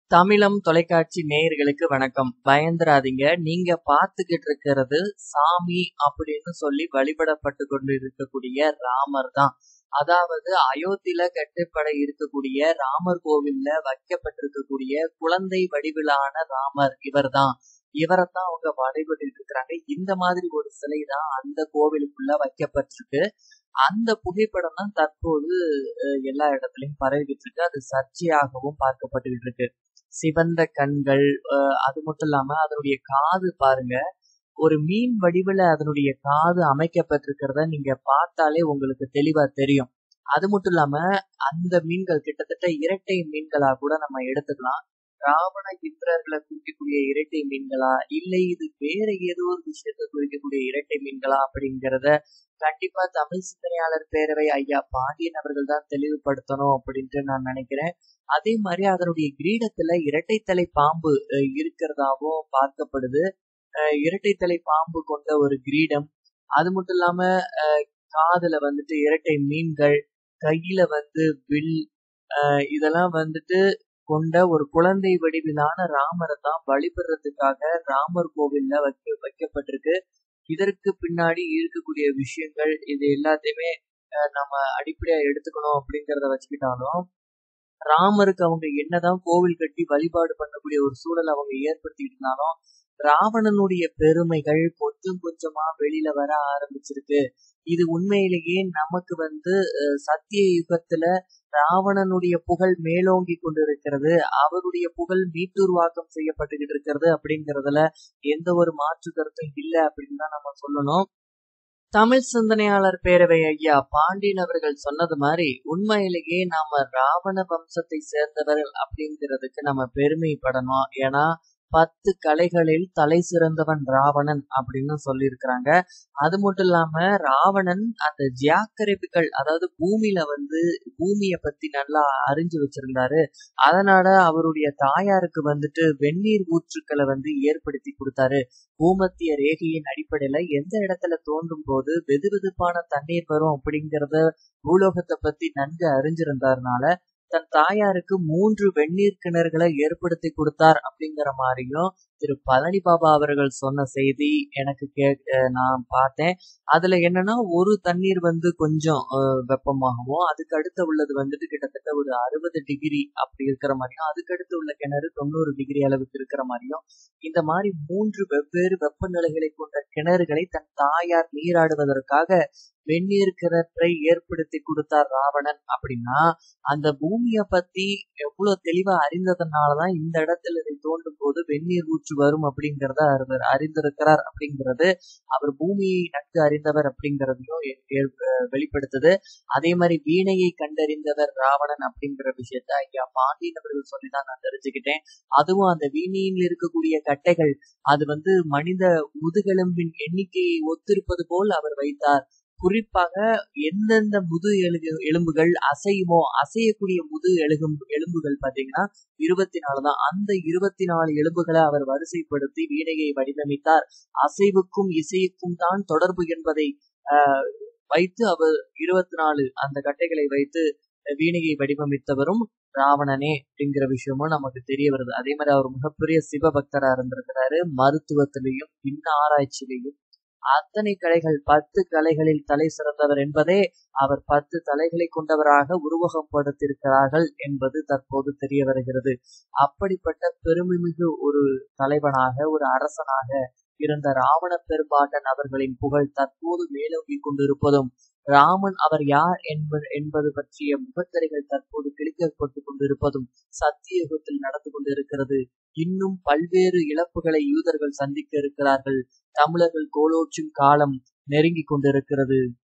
தமிழம் தொலைக்காட்சி நேயர்களுக்கு வணக்கம். பயந்துறாதீங்க. நீங்க பார்த்துக்கிட்டு இருக்கிறது சாமி அப்படின்னு சொல்லி வழிபடப்பட்டு கொண்டு இருக்கக்கூடிய ராமர் தான். அதாவது அயோத்தியில கட்டப்பட இருக்கக்கூடிய ராமர் கோவில்ல வைக்கப்பட்டிருக்கக்கூடிய குழந்தை வடிவிலான ராமர் இவர்தான். இவரத்தான் அவங்க வழிபட்டுட்டு இருக்கிறாங்க. இந்த மாதிரி ஒரு சிலை தான் அந்த கோவிலுக்குள்ள வைக்கப்பட்டிருக்கு. அந்த புகைப்படம் தான் தற்போது அ எல்லா இடத்துலயும் பரவிக்கிட்டு இருக்கு. அது சர்ச்சையாகவும் பார்க்கப்பட்டுக்கிட்டு இருக்கு. சிவந்த கண்கள், அ அது மட்டும் இல்லாம அதனுடைய காது பாருங்க. ஒரு மீன் வடிவில அதனுடைய காது அமைக்கப்பட்டிருக்கிறத நீங்க பார்த்தாலே உங்களுக்கு தெளிவா தெரியும். அது மட்டும் இல்லாம அந்த மீன்கள் கிட்டத்தட்ட இரட்டை மீன்களா கூட நம்ம எடுத்துக்கலாம். ராவண இந்திரர்கள குறிக்கக்கூடிய இரட்டை மீன்களா? இல்லை இது வேற ஏதோ ஒரு விஷயத்த குறிக்கக்கூடிய இரட்டை மீன்களா? அப்படிங்கிறத கண்டிப்பா தமிழ் சிந்தனையாளர் பேரவை ஐயா பாண்டியன் அவர்கள் தான் தெளிவுபடுத்தணும் அப்படின்ட்டு நான் நினைக்கிறேன். அதே மாரி அதனுடைய கிரீடத்துல இரட்டை தலை பாம்பு அ இருக்கிறதாவும் பார்க்கப்படுது. அ இரட்டை தலை பாம்பு கொண்ட ஒரு கிரீடம். அது மட்டும் இல்லாம அ காதுல வந்துட்டு இரட்டை மீன்கள், கையில வந்து வில், அ இதெல்லாம் வந்துட்டு கொண்ட ஒரு குழந்தை வடிவிலான ராமர தான் வழிபடுறதுக்காக ராமர் கோவில்ல வைக்க வைக்கப்பட்டிருக்கு. இதற்கு பின்னாடி இருக்கக்கூடிய விஷயங்கள் இது எல்லாத்தையுமே அ நம்ம அடிப்படையா எடுத்துக்கணும் அப்படிங்கிறத வச்சுக்கிட்டாலும், ராமருக்கு அவங்க என்னதான் கோவில் கட்டி வழிபாடு பண்ணக்கூடிய ஒரு சூழல அவங்க ஏற்படுத்திட்டு இருந்தாலும், ராவணனுடைய பெருமைகள் கொஞ்சம் கொஞ்சமா வெளியில வர ஆரம்பிச்சிருக்கு. இது உண்மையிலேயே நமக்கு வந்து அ சத்திய யுகத்துல ராவணனுடைய புகழ் மேலோங்கிக் கொண்டிருக்கிறது. அவருடைய புகழ் மீட்டுருவாக்கம் செய்யப்பட்டுகிட்டு இருக்கிறது அப்படிங்கிறதுல எந்த ஒரு மாற்று கருத்தும் இல்ல அப்படின்னு தான் நம்ம சொல்லணும். தமிழ் சிந்தனையாளர் பேரவை ஐயா பாண்டியன் அவர்கள் சொன்னது மாரி, உண்மையிலேயே நாம ராவண வம்சத்தை சேர்ந்தவர்கள் அப்படிங்கிறதுக்கு நம்ம பெருமைப்படணும். ஏன்னா 10 கலைகளில் தலை சிறந்தவன் ராவணன் அப்படின்னு சொல்லியிருக்கிறாங்க. அது மட்டும் இல்லாம ராவணன் அந்த ஜியாக்கரைப்புகள் அதாவது பூமியில வந்து பூமிய பத்தி நல்லா அறிஞ்சு வச்சிருந்தாரு. அதனால அவருடைய தாயாருக்கு வந்துட்டு வெந்நீர் ஊற்றுக்கள வந்து ஏற்படுத்தி குடுத்தாரு. பூமத்திய ரேகையின் அடிப்படையில எந்த இடத்துல தோண்டும்போது வெதுவெதுப்பான தண்ணீர் வரும் அப்படிங்கிறத பூலோகத்த பத்தி நன்கு அறிஞ்சிருந்ததுனால, தன் தாயாருக்கு 3 வெந்நீர் கிணறுகள ஏற்படுத்தி குடுத்தார் அப்படிங்கிற மாரியும் திரு பழனி பாபா அவர்கள் சொன்ன செய்தி எனக்கு கே அ நான் பார்த்தேன். அதுல என்னன்னா ஒரு தண்ணீர் வந்து கொஞ்சம் அ வெப்பமாகவும், அதுக்கு அடுத்து உள்ளது வந்துட்டு கிட்டத்தட்ட ஒரு 60 டிகிரி அப்படி இருக்கிற மாரியும், அதுக்கு அடுத்து உள்ள கிணறு 90 டிகிரி அளவுக்கு இருக்கிற மாரியும், இந்த மாரி 3 வெவ்வேறு வெப்பநிலைகளை கொண்ட கிணறுகளை தன் தாயார் நீராடுவதற்காக வெந்நீர் கிணற்றை ஏற்படுத்தி குடுத்தார் ராவணன் அப்படின்னா, அந்த பூமிய பத்தி எவ்ளோ தெளிவா அறிந்ததுனால தான் இந்த இடத்துல இதை தோண்டும்போது வெந்நீர் ஊற்று வரும் அப்படிங்கிறத அவர் அறிந்திருக்கிறார் அப்படிங்கிறது, அவர் பூமியை நன்கு அறிந்தவர் அப்படிங்கிறதையும் எ எ அ வெளிப்படுத்துது. அதே மாரி வீணையை கண்டறிந்தவர் ராவணன் அப்படிங்கிற விஷயத்த ஐயா பாண்டியன் அவர்கள் சொல்லி தான் நான் தெரிஞ்சுக்கிட்டேன். அதுவும் அந்த வீணையில் இருக்கக்கூடிய கட்டைகள், அது வந்து மனித முதுகெலும்பின் எண்ணிக்கையை ஒத்திருப்பது போல் அவர் வைத்தார். குறிப்பாக எந்தெந்த முது எலுகு எலும்புகள் அசையுமோ, அசையக்கூடிய முது எழுகும் எலும்புகள் பார்த்தீங்கன்னா 24 தான். அந்த 24 எலும்புகள அவர் வரிசைப்படுத்தி வீணையை வடிவமைத்தார். அசைவுக்கும், இசைக்கும் தான் தொடர்பு என்பதை அ வைத்து அவர் 24 அந்த கட்டைகளை வைத்து வீணையை வடிவமைத்தவரும் ராவணனே அப்படிங்கிற விஷயமும் நமக்கு தெரிய வருது. அதே மாரி அவர் மிகப்பெரிய சிவபக்தரா இருந்திருக்கிறாரு. மருத்துவத்திலயும், விண் ஆராய்ச்சியிலயும் அத்தனை கலைகள் 10 கலைகளில் தலை சிறந்தவர் என்பதே அவர் 10 தலைகளை கொண்டவராக உருவகம் படுத்தியிருக்கிறார்கள் என்பது தற்போது தெரிய வருகிறது. அப்படிப்பட்ட பெருமைமிகு ஒரு தலைவனாக, ஒரு அரசனாக இருந்த ராவண பெரும்பாட்டன் அவர்களின் புகழ் தற்போது மேலோங்கிக் கொண்டிருப்பதும், ராமன் அவர் யார் என்ப என்பது பற்றிய முகத்திரைகள் தற்போது கிழிக்கப்பட்டுக் கொண்டிருப்பதும் சத்திய யுகத்தில் நடந்து கொண்டிருக்கிறது. இன்னும் பல்வேறு இழப்புகளை யூதர்கள் சந்திக்க இருக்கிறார்கள். தமிழர்கள் கோலோச்சும் காலம் நெருங்கிக் கொண்டிருக்கிறது.